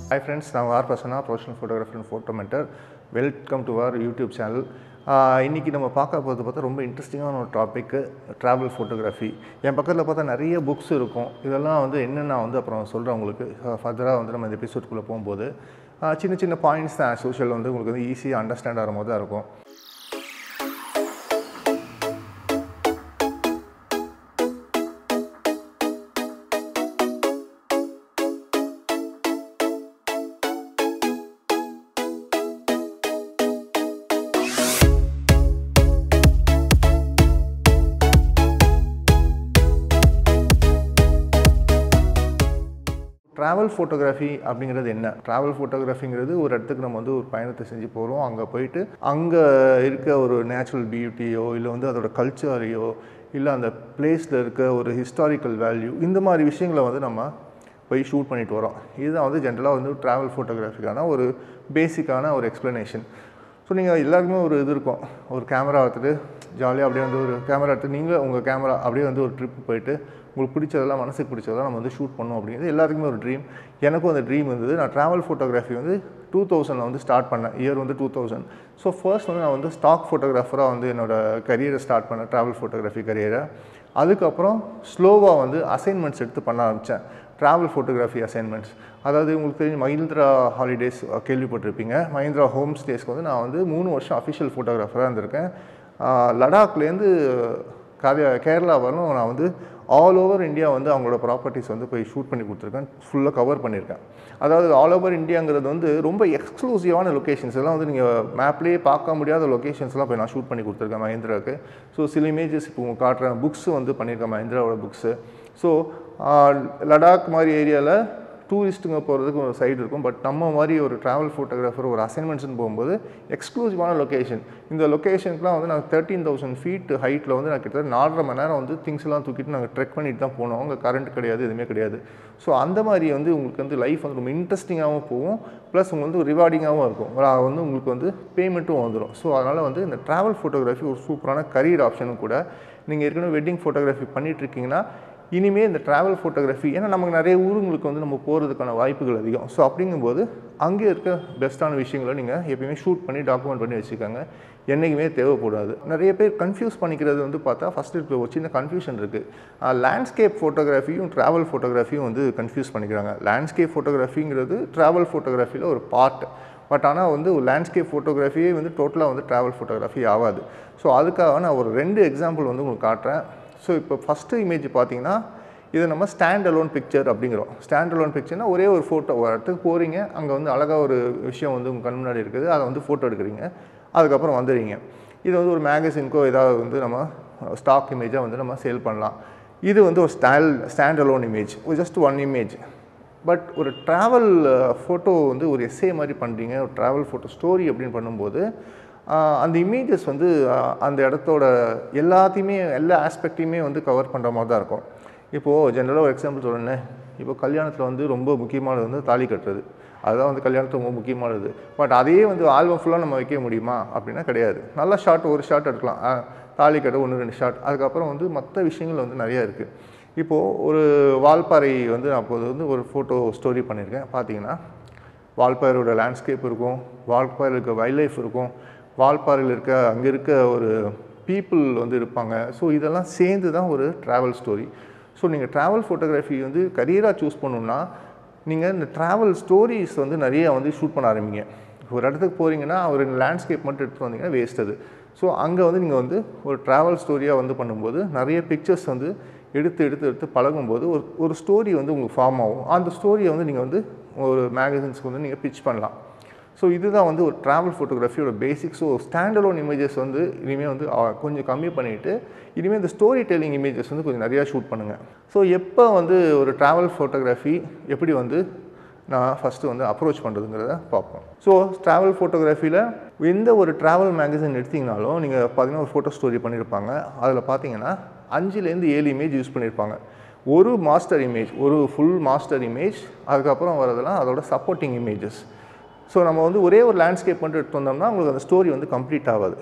hi friends நான் R Prasanna professional photographer and photo mentor welcome to our YouTube channel இன்றைக்கி நம்ம பார்க்க போகிறது பார்த்தா ரொம்ப இன்ட்ரெஸ்டிங்கான ஒரு டாப்பிக்கு ட்ராவல் ஃபோட்டோகிராஃபி என் பக்கத்தில் பார்த்தா நிறைய புக்ஸ் இருக்கும் இதெல்லாம் வந்து என்னென்ன வந்து அப்புறம் சொல்கிறேன் உங்களுக்கு ஃபர்தராக வந்து நம்ம இந்த எபிசோட்குள்ளே போகும்போது ஆஹ் சின்ன சின்ன பாயிண்ட்ஸ் தான் சோஷியல் வந்து உங்களுக்கு வந்து ஈஸியாக அண்டர்ஸ்டாண்ட் ஆகிற மாதிரி தான் இருக்கும் ட்ராவல் ஃபோட்டோகிராஃபி அப்படிங்கிறது என்ன ட்ராவல் ஃபோட்டோகிராஃபிங்கிறது ஒரு இடத்துக்கு நம்ம வந்து ஒரு பயணத்தை செஞ்சு போகிறோம் அங்கே போயிட்டு அங்கே இருக்க ஒரு நேச்சுரல் பியூட்டியோ இல்லை வந்து அதோட கல்ச்சரையோ இல்லை அந்த பிளேஸில் இருக்க ஒரு ஹிஸ்டாரிக்கல் வேல்யூ இந்த மாதிரி விஷயங்களை வந்து நம்ம போய் ஷூட் பண்ணிட்டு வரோம் இதுதான் வந்து ஜென்ரலாக வந்து ட்ராவல் ஃபோட்டோகிராஃபிக்கான ஒரு பேசிக்கான ஒரு எக்ஸ்ப்ளனேஷன் ஸோ நீங்கள் எல்லாருக்குமே ஒரு இது இருக்கும் ஒரு கேமரா எடுத்துகிட்டு ஜாலியாக அப்படியே வந்து ஒரு கேமரா எடுத்து நீங்கள் உங்கள் கேமரா அப்படியே வந்து ஒரு ட்ரிப் போயிட்டு உங்களுக்கு பிடிச்சதெல்லாம் மனசுக்கு பிடிச்சதெல்லாம் நம்ம வந்து ஷூட் பண்ணோம் அப்படிங்கிறது எல்லாத்துக்குமே ஒரு ட்ரீம் எனக்கும் அந்த ட்ரீம் இருந்தது நான் ட்ராவல் ஃபோட்டோகிராஃபி வந்து டூ தௌசண்டில் வந்து ஸ்டார்ட் பண்ணேன் இயர் வந்து டூ தௌசண்ட் ஸோ ஃபர்ஸ்ட் வந்து நான் வந்து ஸ்டாக் ஃபோட்டோகிராஃபராக வந்து என்னோடய கரியரை ஸ்டார்ட் பண்ணேன் ட்ராவல் ஃபோட்டோகிராஃபி கரியரை அதுக்கப்புறம் ஸ்லோவாக வந்து அசைன்மெண்ட்ஸ் எடுத்து பண்ண ஆரம்பித்தேன் ட்ராவல் ஃபோட்டோகிராஃபி அசைன்மெண்ட்ஸ் அதாவது உங்களுக்கு தெரியும் மஹிந்திரா ஹாலிடேஸ் கேள்விப்பட்டிருப்பீங்க மஹிந்திரா ஹோம் ஸ்டேஸ்க்கு வந்து நான் வந்து மூணு வருஷம் அஃபிஷியல் ஃபோட்டோகிராஃபராக இருந்திருக்கேன் ஆஹ் லடாக்லேருந்து காரியா கேரளா வரலும் நான் வந்து ஆல் ஓவர் இந்தியா வந்து அவங்களோட ப்ராப்பர்ட்டிஸ் வந்து போய் ஷூட் பண்ணி கொடுத்துருக்கேன் ஃபுல்லாக கவர் பண்ணியிருக்கேன் அதாவது ஆல் ஓவர் இந்தியாங்கிறது வந்து ரொம்ப எக்ஸ்க்ளூசிவான லொக்கேஷன்ஸ் எல்லாம் வந்து நீங்கள் மேப்லேயே பார்க்க முடியாத லொக்கேஷன்ஸ்லாம் போய் நான் ஷூட் பண்ணி கொடுத்துருக்கேன் மஹிந்திராவுக்கு ஸோ சில இமேஜஸ் இப்போ உங்களுக்கு காட்டுறேன் புக்ஸ் வந்து பண்ணியிருக்கேன் மஹிந்திராவோட புக்ஸு ஸோ லடாக் மாதிரி ஏரியாவில் டூரிஸ்ட்டுங்க போகிறதுக்கு ஒரு சைடு இருக்கும் பட் நம்ம மாதிரி ஒரு ட்ராவல் ஃபோட்டோகிராஃபர் ஒரு அசைன்மெண்ட்ஸ்னு போகும்போது எக்ஸ்க்ளூசிவான லொக்கேஷன் இந்த லொக்கேஷனுக்குலாம் வந்து நாங்கள் தேர்ட்டீன் தௌசண்ட் ஃபீட் ஹைட்டில் வந்து நான் கிட்டத்தட்ட நாலரை மணி நேரம் வந்து திங்ஸ் எல்லாம் தூக்கிட்டு நாங்கள் ட்ரெக் பண்ணிட்டு தான் போனோம் அங்கே கரண்ட் கிடையாது எதுவுமே கிடையாது ஸோ அந்த மாதிரி வந்து உங்களுக்கு வந்து லைஃப் வந்து ரொம்ப இன்ட்ரெஸ்டிங்காகவும் போகும் ப்ளஸ் உங்களுக்கு வந்து ரிவார்டிங்காகவும் இருக்கும் அது வந்து உங்களுக்கு வந்து பேமெண்ட்டும் வந்துடும் ஸோ அதனால் வந்து இந்த ட்ராவல் ஃபோட்டோகிராஃபி ஒரு சூப்பரான கரியர் ஆப்ஷனும் கூட நீங்கள் ஏற்கனவே வெட்டிங் ஃபோட்டோகிராஃபி பண்ணிகிட்ருக்கீங்கன்னா இனிமேல் இந்த ட்ராவல் ஃபோட்டோகிராஃபி ஏன்னா நமக்கு நிறைய ஊருங்களுக்கு வந்து நம்ம போகிறதுக்கான வாய்ப்புகள் அதிகம் ஸோ அப்படிங்கும்போது அங்கே இருக்க பெஸ்ட்டான விஷயங்களை நீங்கள் எப்பயுமே ஷூட் பண்ணி டாக்குமெண்ட் பண்ணி வச்சுக்கோங்க என்றைக்குமே தேவைப்படாது நிறைய பேர் கன்ஃபியூஸ் பண்ணிக்கிறது வந்து பார்த்தா ஃபஸ்ட்டு இப்போ ஒரு சின்ன கன்ஃபியூஷன் இருக்குது லேண்ட்ஸ்கேப் ஃபோட்டோகிராஃபியும் ட்ராவல் ஃபோட்டோகிராஃபியும் வந்து கன்ஃபியூஸ் பண்ணிக்கிறாங்க லேண்ட்ஸ்கேப் ஃபோட்டோகிராஃபிங்கிறது ட்ராவல் ஃபோட்டோகிராஃபியில் ஒரு பார்ட் பட் ஆனால் வந்து ஒரு லேண்ட்ஸ்கேப் ஃபோட்டோகிராஃபியே வந்து டோட்டலாக வந்து ட்ராவல் ஃபோட்டோகிராஃபி ஆகாது ஸோ அதுக்காக நான் ஒரு ரெண்டு எக்ஸாம்பிள் வந்து உங்களுக்கு காட்டுறேன் ஸோ இப்போ ஃபஸ்ட்டு இமேஜ் பார்த்தீங்கன்னா இதை நம்ம ஸ்டாண்ட் அலோன் பிக்சர் அப்படிங்கிறோம் ஸ்டாண்ட் அலோன் பிக்சர்னால் ஒரே ஒரு ஃபோட்டோ ஒரு இடத்துக்கு போகிறீங்க அங்கே வந்து அழகாக ஒரு விஷயம் வந்து உங்கள் கண் முன்னாடி இருக்குது அதை வந்து ஃபோட்டோ எடுக்கிறீங்க அதுக்கப்புறம் வந்துடுறீங்க இது வந்து ஒரு மேகசின்க்கோ ஏதாவது வந்து நம்ம ஸ்டாக் இமேஜாக வந்து நம்ம சேல் பண்ணலாம் இது வந்து ஒரு stall stand alone image just one image but ஒரு ட்ராவல் ஃபோட்டோ வந்து ஒரு எஸ்ஏ மாதிரி பண்ணுறீங்க ஒரு ட்ராவல் ஃபோட்டோ ஸ்டோரி அப்படின்னு பண்ணும்போது அந்த இமேஜஸ் வந்து அந்த இடத்தோட எல்லாத்தையுமே எல்லா ஆஸ்பெக்டையுமே வந்து கவர் பண்ணுற மாதிரி தான் இருக்கும் இப்போது ஜென்ரலாக ஒரு எக்ஸாம்பிள் சொல்லுறேன் இப்போ கல்யாணத்தில் வந்து ரொம்ப முக்கியமானது வந்து தாலி கட்டுறது அதுதான் வந்து கல்யாணத்தில் ரொம்ப முக்கியமானது பட் அதையே வந்து ஆல்பம் ஃபுல்லாக நம்ம வைக்க முடியுமா அப்படின்னா கிடையாது நல்ல ஷார்ட் ஒரு ஷார்ட் எடுக்கலாம் தாலி கட்ட ஒன்று ரெண்டு ஷார்ட் அதுக்கப்புறம் வந்து மற்ற விஷயங்கள் வந்து நிறையா இருக்குது இப்போது ஒரு வால்பாறை வந்து நான் அப்போது வந்து ஒரு ஃபோட்டோ ஸ்டோரி பண்ணியிருக்கேன் பார்த்தீங்கன்னா வால்பாறையோட லேண்ட்ஸ்கேப் இருக்கும் வால்பாறையில் இருக்க வைல்ட் லைஃப் இருக்கும் வால்பாறையில் இருக்க அங்கே இருக்க ஒரு பீப்புள் வந்து இருப்பாங்க ஸோ இதெல்லாம் சேர்ந்து தான் ஒரு ட்ராவல் ஸ்டோரி ஸோ நீங்கள் ட்ராவல் ஃபோட்டோகிராஃபி வந்து கரியராக சூஸ் பண்ணணுன்னா நீங்கள் இந்த ட்ராவல் ஸ்டோரிஸ் வந்து நிறைய வந்து ஷூட் பண்ண ஆரம்பிங்க ஒரு இடத்துக்கு போகிறீங்கன்னா ஒரு லேண்ட்ஸ்கேப் மட்டும் எடுத்துகிட்டு வந்தீங்கன்னா வேஸ்ட் அது ஸோ அங்கே வந்து நீங்கள் வந்து ஒரு ட்ராவல் ஸ்டோரியாக வந்து பண்ணும்போது நிறைய பிக்சர்ஸ் வந்து எடுத்து எடுத்து எடுத்து பழகும்போது ஒரு ஒரு ஸ்டோரி வந்து உங்களுக்கு ஃபார்ம் ஆகும் அந்த ஸ்டோரியை வந்து நீங்கள் வந்து ஒரு மேகசின்ஸ்க்கு வந்து நீங்கள் பிச் பண்ணலாம் ஸோ இதுதான் வந்து ஒரு ட்ராவல் ஃபோட்டோகிராஃபியோட பேசிக் ஸோ ஸ்டாண்டலோன் இமேஜஸ் வந்து இனிமேல் வந்து கொஞ்சம் கம்மி பண்ணிவிட்டு இனிமேல் இந்த ஸ்டோரி டெல்லிங் இமேஜஸ் வந்து கொஞ்சம் நிறையா ஷூட் பண்ணுங்கள் ஸோ எப்போ வந்து ஒரு ட்ராவல் ஃபோட்டோகிராஃபி எப்படி வந்து நான் ஃபஸ்ட்டு வந்து அப்ரோச் பண்ணுறதுங்கிறத பார்ப்போம் ஸோ ட்ராவல் ஃபோட்டோகிராஃபியில் எந்த ஒரு ட்ராவல் மேகசின் எடுத்திங்கனாலும் நீங்கள் பார்த்தீங்கன்னா ஒரு ஃபோட்டோ ஸ்டோரி பண்ணியிருப்பாங்க அதில் பார்த்தீங்கன்னா அஞ்சுலேருந்து ஏழு இமேஜ் யூஸ் பண்ணியிருப்பாங்க ஒரு மாஸ்டர் இமேஜ் ஒரு ஃபுல் மாஸ்டர் இமேஜ் அதுக்கப்புறம் வரதெல்லாம் அதோட சப்போர்ட்டிங் இமேஜஸ் ஸோ நம்ம வந்து ஒரே ஒரு லேண்ட்ஸ்கேப் மட்டும் எடுத்து வந்தோம்னா உங்களுக்கு அந்த ஸ்டோரி வந்து கம்ப்ளீட் ஆகாது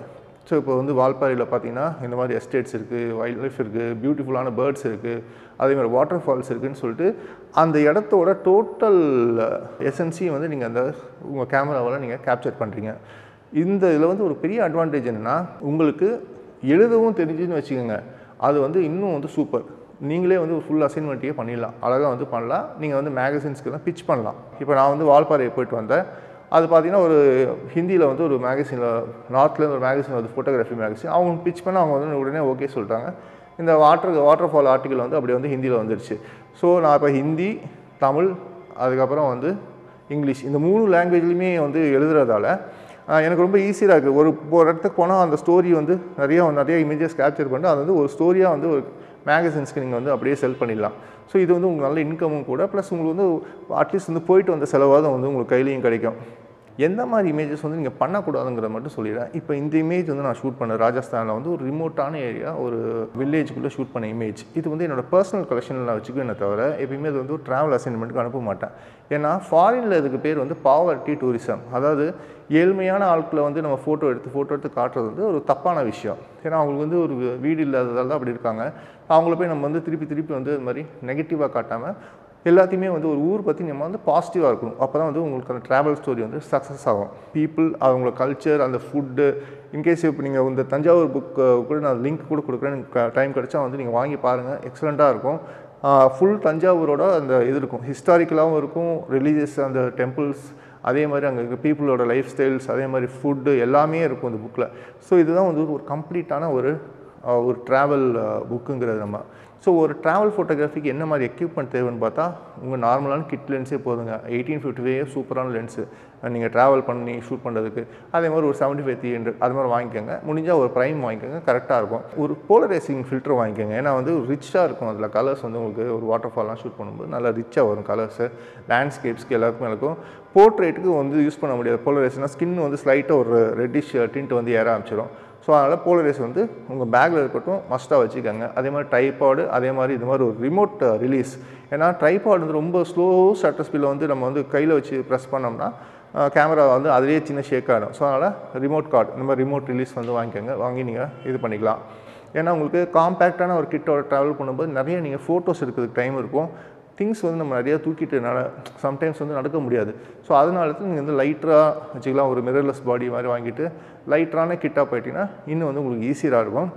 ஸோ இப்போ வந்து வால்பாறையில் பார்த்தீங்கன்னா இந்த மாதிரி எஸ்டேட்ஸ் இருக்குது வைல்ட் லைஃப் இருக்குது பியூட்டிஃபுல்லான பேர்ட்ஸ் இருக்குது அதே மாதிரி வாட்டர் ஃபால்ஸ் இருக்குதுன்னு சொல்லிட்டு அந்த இடத்தோட டோட்டல் எசன்ஸையும் வந்து நீங்கள் அந்த உங்கள் கேமராவில் நீங்கள் கேப்சர் பண்ணுறீங்க இந்த இதில் வந்து ஒரு பெரிய அட்வான்டேஜ் என்னென்னா உங்களுக்கு எழுதவும் தெரிஞ்சுன்னு வச்சுக்கோங்க அது வந்து இன்னும் வந்து சூப்பர் நீங்களே வந்து ஒரு ஃபுல் அசைன்மெண்ட்டையே பண்ணிடலாம் அழகாக வந்து பண்ணலாம் நீங்கள் வந்து மேகசின்ஸ்க்கு தான் பிச் பண்ணலாம் இப்போ நான் வந்து வால்பாறையை போயிட்டு வந்தேன் அது பார்த்தீங்கன்னா ஒரு ஹிந்தியில் வந்து ஒரு மேகசினில் நார்த்லேருந்து ஒரு மேகசின் வந்து ஃபோட்டோகிராஃபி மேகசின் அவங்க பிச் பண்ண அவங்க வந்து உடனே ஓகே சொல்லிட்டாங்க இந்த வாட்டர் வாட்டர் ஃபால் ஆர்டிக்கல் வந்து அப்படி வந்து ஹிந்தியில் வந்துருச்சு ஸோ நான் இப்போ ஹிந்தி தமிழ் அதுக்கப்புறம் வந்து இங்கிலீஷ் இந்த மூணு லாங்குவேஜ்லையுமே வந்து எழுதுறதால ஆஹ், எனக்கு ரொம்ப ஈஸியாக இருக்குது ஒரு ஒரு இடத்துக்கு போனால் அந்த ஸ்டோரி வந்து நிறைய நிறைய இமேஜஸ் கேப்சர் பண்ணிட்டு அது வந்து ஒரு ஸ்டோரியாக வந்து ஒரு மேகசின்ஸ்க்கு நீங்கள் வந்து அப்படியே செல் பண்ணிடலாம் ஸோ இது வந்து உங்களுக்கு நல்ல இன்கமும் கூட ப்ளஸ் உங்களுக்கு வந்து அட்லீஸ்ட் வந்து போயிட்டு வந்த செலவாக வந்து உங்களுக்கு கையிலையும் கிடைக்கும் எந்த மாதிரி இமேஜஸ் வந்து நீங்கள் பண்ணக்கூடாதுங்கிறத மட்டும் சொல்லிடுறேன் இப்போ இந்த இமேஜ் வந்து நான் ஷூட் பண்ண ராஜஸ்தானில் வந்து ஒரு ரிமோட்டான ஏரியா ஒரு வில்லேஜுக்குள்ளே ஷூட் பண்ண இமேஜ் இது வந்து என்னோட பர்சனல் கலெக்ஷனில் நான் வச்சுக்குவேனே தவிர எப்பயுமே இது வந்து ஒரு ட்ராவல் அசைன்மெண்ட்டுக்கு அனுப்ப மாட்டேன் ஏன்னா ஃபாரினில் இதுக்கு பேர் வந்து பாவர்ட்டி டூரிசம் அதாவது ஏழ்மையான ஆட்களை வந்து நம்ம ஃபோட்டோ எடுத்து ஃபோட்டோ எடுத்து காட்டுறது வந்து ஒரு தப்பான விஷயம் ஏன்னா அவங்களுக்கு வந்து ஒரு வீடு இல்லாததால் தான் அப்படி இருக்காங்க அவங்கள போய் நம்ம வந்து திருப்பி திருப்பி வந்து இது மாதிரி நெகட்டிவாக காட்டாமல் எல்லாத்தையுமே வந்து ஒரு ஊர் பற்றி நம்ம வந்து பாசிட்டிவாக இருக்கணும் அப்போ தான் வந்து உங்களுக்கு அந்த ட்ராவல் ஸ்டோரி வந்து சக்ஸஸ் ஆகும் பீப்புள் அவங்களோட கல்ச்சர் அந்த ஃபுட்டு இன்கேஸ் இப்போ நீங்கள் இந்த தஞ்சாவூர் புக் கூட நான் லிங்க் கூட கொடுக்குறேன் டைம் கிடச்சா வந்து நீங்கள் வாங்கி பாருங்கள் எக்ஸலண்ட்டாக இருக்கும் ஃபுல் தஞ்சாவூரோட அந்த இது இருக்கும் ஹிஸ்டாரிக்கலாகவும் இருக்கும் ரிலீஜியஸ் அந்த டெம்பிள்ஸ் அதே மாதிரி அங்கே இருக்க பீப்புளோட லைஃப் ஸ்டைல்ஸ் அதே மாதிரி ஃபுட்டு எல்லாமே இருக்கும் இந்த புக்கில் ஸோ இதுதான் வந்து ஒரு கம்ப்ளீட்டான ஒரு அஹ், ஒரு ட்ராவல் புக்குங்கிறது நம்ம ஸோ ஒரு ட்ராவல் ஃபோட்டோகிராஃபிக்கு என்ன மாதிரி எக்யூப்மெண்ட் தேவைன்னு பார்த்தா உங்கள் நார்மலான கிட் லென்ஸே போதுங்க எயிட்டீன் ஃபிஃப்டிவே சூப்பரான லென்ஸு நீங்கள் ட்ராவல் பண்ணி ஷூட் பண்ணுறதுக்கு அதே மாதிரி ஒரு செவன்ட்டி ஃபைவ் த்ரீ ஹண்ட்ரட் அது மாதிரி வாங்கிக்கோங்க முடிஞ்சால் ஒரு ப்ரைம் வாங்கிக்கோங்க கரெக்டாக இருக்கும் ஒரு போலரைசிங் ஃபில்டர் வாங்கிக்கோங்க ஏன்னா வந்து ரிச்சாக இருக்கும் அதில் கலர்ஸ் வந்து உங்களுக்கு ஒரு வாட்டர் ஃபால்லாம் ஷூட் பண்ணும்போது நல்லா ரிச்சாக வரும் கலர்ஸு லேண்ட்ஸ்கேப்ஸ்க்கு எல்லாருக்குமே இருக்கும் போர்ட்ரேட்டுக்கு வந்து யூஸ் பண்ண முடியாது போலரைஸ்னால் ஸ்கின் வந்து ஸ்லைட்டாக ஒரு ரெட்டிஷ் டிண்ட் வந்து ஏற ஆரம்பிச்சிடும் ஸோ அதனால் போலரைஸ் வந்து உங்கள் பேக்கில் இருக்கட்டும் மஸ்ட்டாக வச்சுக்கோங்க அதே மாதிரி ட்ரைபாடு அதே மாதிரி இது மாதிரி ஒரு ரிமோட் ரிலீஸ் ஏன்னா ட்ரைபாடு வந்து ரொம்ப ஸ்லோ ஷட்டர் ஸ்பீடில் வந்து நம்ம வந்து கையில் வச்சு ப்ரெஸ் பண்ணோம்னா கேமரா வந்து அதிலேயே சின்ன ஷேக் ஆகிடும் ஸோ அதனால் ரிமோட் கார்டு இந்த மாதிரி ரிமோட் ரிலீஸ் வந்து வாங்கிக்கோங்க வாங்கி நீங்கள் இது பண்ணிக்கலாம் ஏன்னா உங்களுக்கு காம்பேக்டான ஒரு கிட்டோட ட்ராவல் பண்ணும்போது நிறைய நீங்கள் ஃபோட்டோஸ் எடுக்கிறதுக்கு டைம் இருக்கும் திங்ஸ் வந்து நம்ம நிறையா தூக்கிட்டு நட சம்டைம்ஸ் வந்து நடக்க முடியாது ஸோ அதனால தான் நீங்கள் வந்து லைட்டராக வச்சுக்கலாம் ஒரு மிரர்லெஸ் பாடி மாதிரி வாங்கிட்டு லைட்டரான கிட்டாக போயிட்டீங்கன்னா இன்னும் வந்து உங்களுக்கு ஈஸியாக இருக்கும்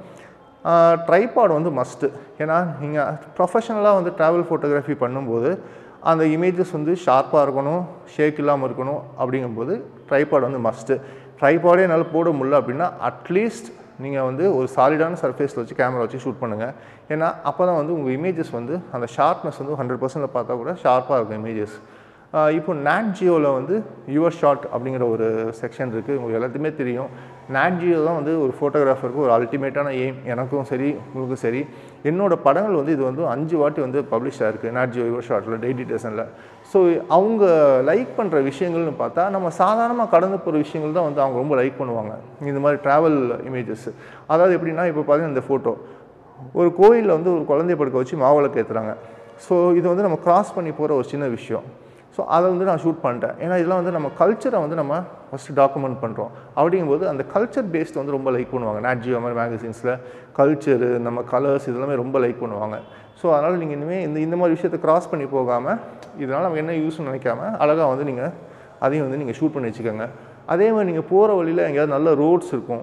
ட்ரைபாட் வந்து மஸ்ட்டு ஏன்னா நீங்கள் ப்ரொஃபஷனலாக வந்து ட்ராவல் ஃபோட்டோகிராஃபி பண்ணும்போது அந்த இமேஜஸ் வந்து ஷார்ப்பாக இருக்கணும் ஷேக் இல்லாமல் இருக்கணும் அப்படிங்கும்போது ட்ரைபாட் வந்து மஸ்ட்டு ட்ரைபாடே என்னால் போட முடியல அப்படின்னா அட்லீஸ்ட் நீங்கள் வந்து ஒரு சாலிடான சர்ஃபேஸில் வச்சு கேமரா வச்சு ஷூட் பண்ணுங்கள் ஏன்னா அப்போ தான் வந்து உங்கள் இமேஜஸ் வந்து அந்த ஷார்ப்னஸ் வந்து ஹண்ட்ரட் பர்சன்டில் பார்த்தா கூட ஷார்ப்பாக இருக்கும் இமேஜஸ் இப்போ நாட் ஜியோவில் வந்து யுவர் ஷாட் அப்படிங்கிற ஒரு செக்ஷன் இருக்குது உங்களுக்கு எல்லாத்தையுமே தெரியும் நாட் ஜியோ தான் வந்து ஒரு ஃபோட்டோகிராஃபருக்கு ஒரு அல்டிமேட்டான எய்ம் எனக்கும் சரி உங்களுக்கும் சரி என்னோட படங்கள் வந்து இது வந்து அஞ்சு வாட்டி வந்து பப்ளிஷ் ஆயிருக்கு நாட் ஜியோ யுவர் ஷாட்டில் டெய்லி டேசனில் ஸோ அவங்க லைக் பண்ணுற விஷயங்கள்னு பார்த்தா நம்ம சாதாரணமாக கடந்து போகிற விஷயங்கள் தான் வந்து அவங்க ரொம்ப லைக் பண்ணுவாங்க இந்த மாதிரி ட்ராவல் இமேஜஸ் அதாவது எப்படின்னா இப்போ பார்த்தீங்கன்னா இந்த ஃபோட்டோ ஒரு கோயிலில் வந்து ஒரு குழந்தைய படுக்க வச்சு மாவிளக்கு ஏற்றுறாங்க ஸோ இது வந்து நம்ம கிராஸ் பண்ணி போகிற ஒரு சின்ன விஷயம் ஸோ அதை வந்து நான் ஷூட் பண்ணிட்டேன் ஏன்னா இதெல்லாம் வந்து நம்ம கல்ச்சரை வந்து நம்ம ஃபஸ்ட்டு டாக்குமெண்ட் பண்ணுறோம் அப்படிங்கும்போது அந்த கல்ச்சர் பேஸ்ட் வந்து ரொம்ப லைக் பண்ணுவாங்க நாட் ஜியோ மாதிரி மேகசின்ஸில் கல்ச்சரு நம்ம கலர்ஸ் இதெல்லாமே ரொம்ப லைக் பண்ணுவாங்க ஸோ அதனால் நீங்கள் இனிமேல் இந்த இந்த மாதிரி விஷயத்தை கிராஸ் பண்ணி போகாமல் இதனால் நமக்கு என்ன யூஸ்னு நினைக்காம அழகாக வந்து நீங்கள் அதையும் வந்து நீங்கள் ஷூட் பண்ணி வச்சுக்கோங்க அதே மாதிரி நீங்கள் போகிற வழியில் எங்கேயாவது நல்ல ரோட்ஸ் இருக்கும்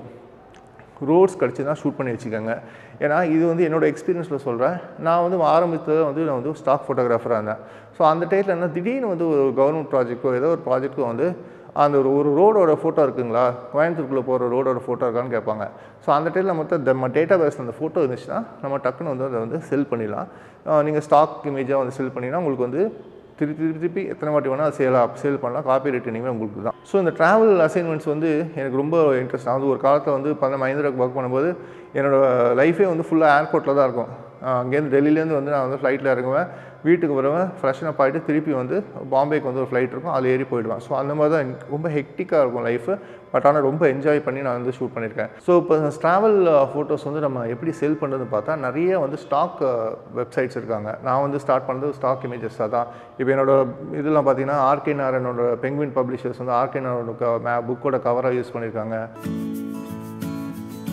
ரோட்ஸ் கிடச்சினா ஷூட் பண்ணி வச்சுக்கோங்க ஏன்னா இது வந்து என்னோட எக்ஸ்பீரியன்ஸில் சொல்கிறேன் நான் வந்து ஆரம்பத்தில் வந்து நான் வந்து ஸ்டாக் ஃபோட்டோகிராஃபராக இருந்தேன் ஸோ அந்த டைத்தில் என்ன திடீர்னு வந்து ஒரு கவர்மெண்ட் ப்ராஜெக்ட்டோ ஏதோ ஒரு ப்ராஜெக்ட்டோ வந்து அந்த ஒரு ஒரு ரோடோட ஃபோட்டோ இருக்குங்களா கோயம்புத்தூருக்குள்ளே போகிற ரோடோட ஃபோட்டோ இருக்கான்னு கேட்பாங்க ஸோ அந்த டைத்தில் மொத்தம் நம்ம டேட்டா பேஸ் அந்த ஃபோட்டோ இருந்துச்சுன்னா நம்ம டக்குன்னு வந்து அதை வந்து செல் பண்ணிடலாம் நீங்கள் ஸ்டாக் இமேஜாக வந்து செல் பண்ணிங்கன்னா உங்களுக்கு வந்து திருப்பி திருப்பி திருப்பி எத்தனை வாட்டி வேணால் சேலாக சேல் பண்ணலாம் காப்பி ரேட் இனிமேல் உங்களுக்கு தான் ஸோ இந்த ட்ராவல் அசைன்மெண்ட்ஸ் வந்து எனக்கு ரொம்ப இன்ட்ரெஸ்ட் நான் வந்து ஒரு காலத்தில் வந்து பண்ண மஹிந்திராக்கு ஒர்க் பண்ணும்போது என்னோடய லைஃபே வந்து ஃபுல்லாக ஏர்போர்ட்டில் தான் இருக்கும் ஆஹ் அங்கேருந்து டெல்லியிலேருந்து வந்து நான் வந்து ஃப்ளைட்டில் இறங்குவேன் வீட்டுக்கு வருவேன் ஃப்ரெஷ்ஷனாக ஆகிட்டு திருப்பி வந்து பாம்பேக்கு வந்து ஒரு ஃப்ளைட் இருக்கும் அதில் ஏறி போயிடுவேன் ஸோ அந்த மாதிரி தான் எனக்கு ரொம்ப ஹெக்டிக்காக இருக்கும் லைஃபு பட் ஆனால் ரொம்ப என்ஜாய் பண்ணி நான் வந்து ஷூட் பண்ணியிருக்கேன் ஸோ இப்போ ட்ராவல் ஃபோட்டோஸ் வந்து நம்ம எப்படி செல் பண்ணுறதுன்னு பார்த்தா நிறைய வந்து ஸ்டாக் வெப்சைட்ஸ் இருக்காங்க நான் வந்து ஸ்டார்ட் பண்ணது ஸ்டாக் இமேஜஸ் தான் இப்போ என்னோட இதெல்லாம் பார்த்தீங்கன்னா ஆர்கே நாராயணோட பெங்குவின் பப்ளிஷர்ஸ் வந்து ஆர்கே நாராயணோட புக்கோட கவராக யூஸ் பண்ணியிருக்காங்க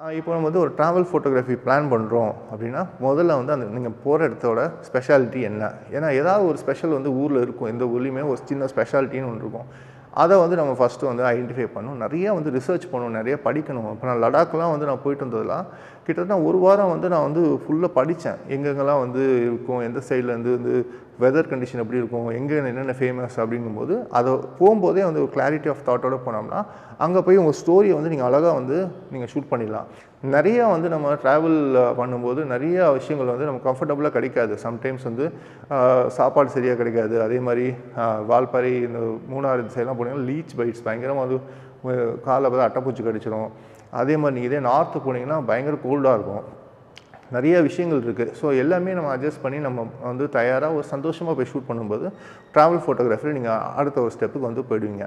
இப்போ நம்ம வந்து ஒரு ட்ராவல் ஃபோட்டோகிராஃபி பிளான் பண்ணுறோம் அப்படின்னா முதல்ல வந்து அந்த நீங்கள் போகிற இடத்தோட ஸ்பெஷாலிட்டி என்ன ஏன்னா ஏதாவது ஒரு ஸ்பெஷல் வந்து ஊரில் இருக்கும் எந்த ஊர்லேயுமே ஒரு சின்ன ஸ்பெஷாலிட்டின்னு ஒன்று இருக்கும் அதை வந்து நம்ம ஃபஸ்ட்டு வந்து ஐடென்டிஃபை பண்ணணும் நிறைய வந்து ரிசர்ச் பண்ணணும் நிறைய படிக்கணும் இப்போ நான் லடாக்லாம் வந்து நான் போயிட்டு வந்ததெல்லாம் கிட்டத்தட்ட ஒரு வாரம் வந்து நான் வந்து ஃபுல்லாக படித்தேன் எங்கெங்கெல்லாம் வந்து இருக்கும் எந்த சைட்லேருந்து வந்து வெதர் கண்டிஷன் எப்படி இருக்கும் எங்கே என்னென்ன ஃபேமஸ் அப்படிங்கும்போது அதை போகும்போதே வந்து ஒரு கிளாரிட்டி ஆஃப் தாட்டோட போனோம்னா அங்கே போய் உங்கள் ஸ்டோரியை வந்து நீங்கள் அழகாக வந்து நீங்கள் ஷூட் பண்ணிடலாம் நிறையா வந்து நம்ம ட்ராவல் பண்ணும்போது நிறைய விஷயங்கள் வந்து நம்ம கம்ஃபர்டபுளாக கிடைக்காது சம்டைம்ஸ் வந்து ஆஹ், சாப்பாடு சரியாக கிடைக்காது அதே மாதிரி ஆஹ், வால்பாறை இந்த மூணாறு இந்த சைட்லாம் போனீங்கன்னா லீச் பைட்ஸ் பயங்கரமாக வந்து உங்க காலில் பார்த்தா அட்டைப்பூச்சி கடிச்சிடும் அதே மாதிரி நீங்கள் இதே நார்த்து போனீங்கன்னா பயங்கர கோல்டாக இருக்கும் நிறைய விஷயங்கள் இருக்குது ஸோ எல்லாமே நம்ம அட்ஜஸ்ட் பண்ணி நம்ம வந்து தயாராக ஒரு சந்தோஷமாக போய் ஷூட் பண்ணும்போது ட்ராவல் ஃபோட்டோகிராஃபி நீங்கள் அடுத்த ஒரு ஸ்டெப்புக்கு வந்து போயிடுவீங்க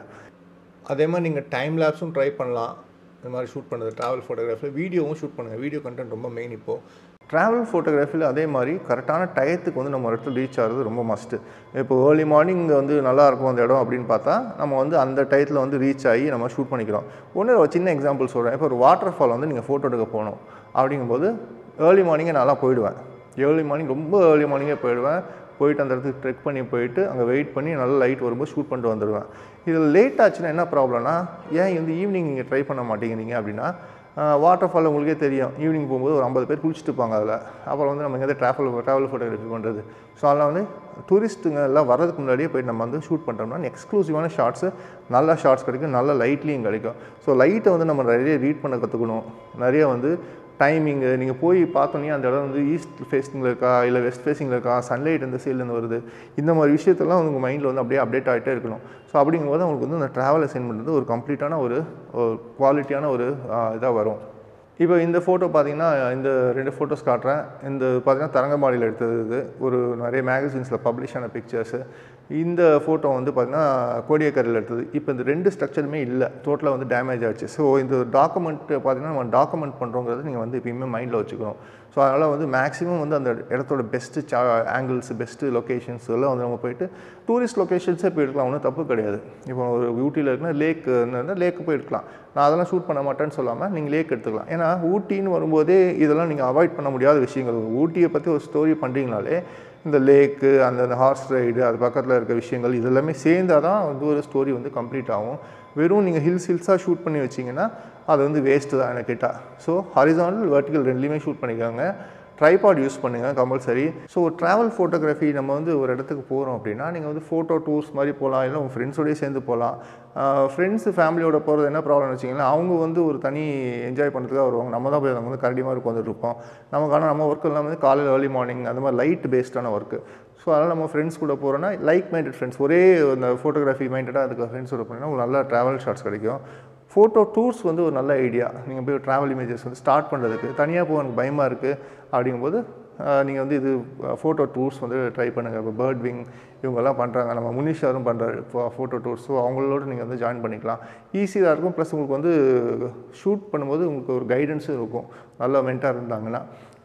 அதே மாதிரி நீங்கள் டைம் லேப்ஸும் ட்ரை பண்ணலாம் இந்த மாதிரி ஷூட் பண்ணுறது ட்ராவல் ஃபோட்டோகிராஃபியில் வீடியோவும் ஷூட் பண்ணுங்கள் வீடியோ கண்டென்ட் ரொம்ப மெயின் இப்போது ட்ராவல் ஃபோட்டோகிராஃபியில் அதே மாதிரி கரெக்டான டயத்துக்கு வந்து நம்ம ஒரு இடத்துல ரீச் ஆகிறது ரொம்ப மஸ்ட்டு இப்போ ஏர்லி மார்னிங் வந்து நல்லா இருக்கும் அந்த இடம் அப்படின்னு பார்த்தா நம்ம வந்து அந்த டயத்தில் வந்து ரீச் ஆகி நம்ம ஷூட் பண்ணிக்கிறோம் ஒன்று ஒரு சின்ன எக்ஸாம்பிள் சொல்கிறேன் இப்போ ஒரு வாட்டர் ஃபால் வந்து நீங்கள் ஃபோட்டோ எடுக்க போகணும் அப்படிங்கும்போது ஏர்லி மார்னிங்கே நல்லா போயிடுவேன் ஏர்லி மார்னிங் ரொம்ப ஏர்லி மார்னிங்கே போயிடுவேன் போயிட்டு அந்த இடத்துக்கு ட்ரெக் பண்ணி போயிட்டு அங்கே வெயிட் பண்ணி நல்லா லைட் வரும்போது ஷூட் பண்ணிட்டு வந்துடுவேன் இதில் லேட் ஆச்சுன்னா என்ன ப்ராப்ளம்னா ஏன் வந்து ஈவினிங் நீங்கள் ட்ரை பண்ண மாட்டேங்கிறீங்க அப்படின்னா வாட்டர் ஃபால் உங்களுக்கே தெரியும் ஈவினிங் போகும்போது ஒரு ஐம்பது பேர் குளிச்சுட்டு இருப்பாங்க அதில் அப்புறம் வந்து நம்ம எங்கேயாவது ட்ராவல் ட்ராவல் ஃபோட்டோகிராஃபி பண்ணுறது ஸோ அதெல்லாம் வந்து டூரிஸ்ட்டுங்க எல்லாம் வர்றதுக்கு முன்னாடியே போயிட்டு நம்ம வந்து ஷூட் பண்ணுறோம்னா எக்ஸ்க்ளூசிவான ஷார்ட்ஸு நல்ல ஷார்ட்ஸ் கிடைக்கும் நல்ல லைட்லேயும் கிடைக்கும் ஸோ லைட்டை வந்து நம்ம நிறைய ரீட் பண்ண கற்றுக்கணும் நிறைய வந்து டைமிங்கு நீங்கள் போய் பார்த்தோன்னே அந்த இடம் வந்து ஈஸ்ட் ஃபேஸிங்கில் இருக்கா இல்லை வெஸ்ட் ஃபேஸிங்கில் இருக்கா சன்லைட் எந்த சைட்லேருந்து வருது இந்த மாதிரி விஷயத்தெல்லாம் வந்து உங்கள் மைண்டில் வந்து அப்படியே அப்டேட் ஆகிட்டே இருக்கணும் ஸோ அப்படிங்கும்போது உங்களுக்கு வந்து அந்த ட்ராவல் அசைன் பண்ணுறது ஒரு கம்ப்ளீட்டான ஒரு குவாலிட்டியான ஒரு இதாக வரும் இப்போ இந்த ஃபோட்டோ பார்த்தீங்கன்னா இந்த ரெண்டு ஃபோட்டோஸ் காட்டுறேன் இந்த பார்த்தீங்கன்னா தரங்கம்பாடியில் எடுத்தது இது ஒரு நிறைய மேகசின்ஸில் பப்ளிஷ் ஆன பிக்சர்ஸு இந்த ஃபோட்டோ வந்து பார்த்தீங்கன்னா கோடியக்கரையில் எடுத்தது இப்போ இந்த ரெண்டு ஸ்ட்ரக்சருமே இல்லை டோட்டலாக வந்து டேமேஜ் ஆச்சு ஸோ இந்த டாக்குமெண்ட் பார்த்தீங்கன்னா நம்ம டாக்குமெண்ட் பண்ணுறோங்கிறது நீங்கள் வந்து எப்பயுமே மைண்டில் வச்சுக்கணும் ஸோ அதனால் வந்து மேக்ஸிமம் வந்து அந்த இடத்தோட பெஸ்ட்டு சா ஆங்கிள்ஸ் பெஸ்ட்டு லொக்கேஷன்ஸ் எல்லாம் வந்து நம்ம போயிட்டு டூரிஸ்ட் லொக்கேஷன்ஸே போய் எடுக்கலாம் ஒன்றும் தப்பு கிடையாது இப்போ ஒரு ஊட்டியில் இருக்குன்னா லேக் லேக்கு போய் எடுக்கலாம் நான் அதெல்லாம் ஷூட் பண்ண மாட்டேன்னு சொல்லாமல் நீங்கள் லேக் எடுத்துக்கலாம் ஏன்னா ஊட்டின்னு வரும்போதே இதெல்லாம் நீங்கள் அவாய்ட் பண்ண முடியாத விஷயங்கள் ஊட்டியை பற்றி ஒரு ஸ்டோரி பண்ணுறீங்கனாலே இந்த லேக்கு அந்த அந்த ஹார்ஸ் ரைடு அது பக்கத்தில் இருக்க விஷயங்கள் இது எல்லாமே சேர்ந்தால் தான் வந்து ஒரு ஸ்டோரி வந்து கம்ப்ளீட் ஆகும் வெறும் நீங்கள் ஹில்ஸ் ஹில்ஸாக ஷூட் பண்ணி வச்சிங்கன்னா அது வந்து வேஸ்ட்டு தான் எனக்கு கேட்டால் ஸோ ஹாரிசானல் வெர்டிகல் ரெண்டுலேயுமே ஷூட் பண்ணிக்கோங்க ட்ரைபாட் யூஸ் பண்ணுங்கள் கம்பல்சரி ஸோ ட்ராவல் ஃபோட்டோகிராஃபி நம்ம வந்து ஒரு இடத்துக்கு போகிறோம் அப்படின்னா நீங்கள் வந்து ஃபோட்டோ டூர்ஸ் மாதிரி போகலாம் இல்லை உங்கள் ஃப்ரெண்ட்ஸோடய சேர்ந்து போகலாம் ஃப்ரெண்ட்ஸு ஃபேமிலியோட போகிறது என்ன ப்ராப்ளம் வச்சிங்கன்னா அவங்க வந்து ஒரு தனி என்ஜாய் பண்ணுறதுக்காக வருவாங்க நம்ம தான் போய் நம்ம வந்து கரடி மாதிரி உட்காந்துட்டு இருப்போம் நமக்கான நம்ம ஒர்க் எல்லாம் வந்து காலையில் ஏர்லி மார்னிங் அந்த மாதிரி லைட் பேஸ்டான ஒர்க்கு ஸோ அதனால் நம்ம ஃப்ரெண்ட்ஸ் கூட போகிறோன்னா லைக் மைண்டட் ஃப்ரெண்ட்ஸ் ஒரே அந்த ஃபோட்டோகிராஃபி மைண்டடாக அதுக்கு ஃப்ரெண்ட்ஸோட போனீங்கன்னா ஒரு நல்ல ட்ராவல் ஷாட்ஸ் கிடைக்கும் ஃபோட்டோ டூர்ஸ் வந்து ஒரு நல்ல ஐடியா நீங்கள் போய் ட்ராவல் இமேஜஸ் வந்து ஸ்டார்ட் பண்ணுறதுக்கு தனியாக போக எனக்கு பயமாக இருக்குது அப்படிங்கும்போது நீங்கள் வந்து இது ஃபோட்டோ டூர்ஸ் வந்து ட்ரை பண்ணுங்கள் இப்போ பேர்ட் விங் இவங்கெல்லாம் பண்ணுறாங்க நம்ம முனிஷாரும் பண்ணுறாரு இப்போ ஃபோட்டோ டூர்ஸ் ஸோ அவங்களோட நீங்கள் வந்து ஜாயின் பண்ணிக்கலாம் ஈஸியாக இருக்கும் ப்ளஸ் உங்களுக்கு வந்து ஷூட் பண்ணும்போது உங்களுக்கு ஒரு கைடன்ஸும் இருக்கும் நல்ல மென்ட்டாக இருந்தாங்கன்னா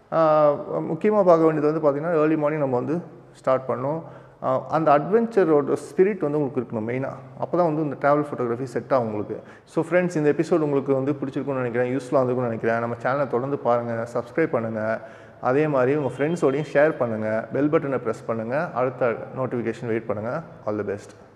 முக்கியமாக பார்க்க வேண்டியது வந்து பார்த்திங்கன்னா ஏர்லி மார்னிங் நம்ம வந்து ஸ்டார்ட் பண்ணோம் ஆஹ் அந்த அட்வென்ச்சரோட ஸ்பிரிட் வந்து உங்களுக்கு இருக்கணும் மெயினாக அப்போ தான் வந்து இந்த ட்ராவல் ஃபோட்டோகிராஃபி செட் ஆகும் உங்களுக்கு ஸோ ஃப்ரெண்ட்ஸ் இந்த எபிசோட் உங்களுக்கு வந்து பிடிச்சிருக்கும்னு நினைக்கிறேன் யூஸ்ஃபுல்லாக இருந்திருக்கும்னு நினைக்கிறேன் நம்ம சேனலை தொடர்ந்து பாருங்கள் சப்ஸ்கிரைப் பண்ணுங்கள் அதே மாதிரி உங்கள் ஃப்ரெண்ட்ஸோடையும் ஷேர் பண்ணுங்கள் பெல் பட்டனை ப்ரெஸ் பண்ணுங்கள் அடுத்த நோட்டிஃபிகேஷன் வெயிட் பண்ணுங்கள் ஆல் தி பெஸ்ட்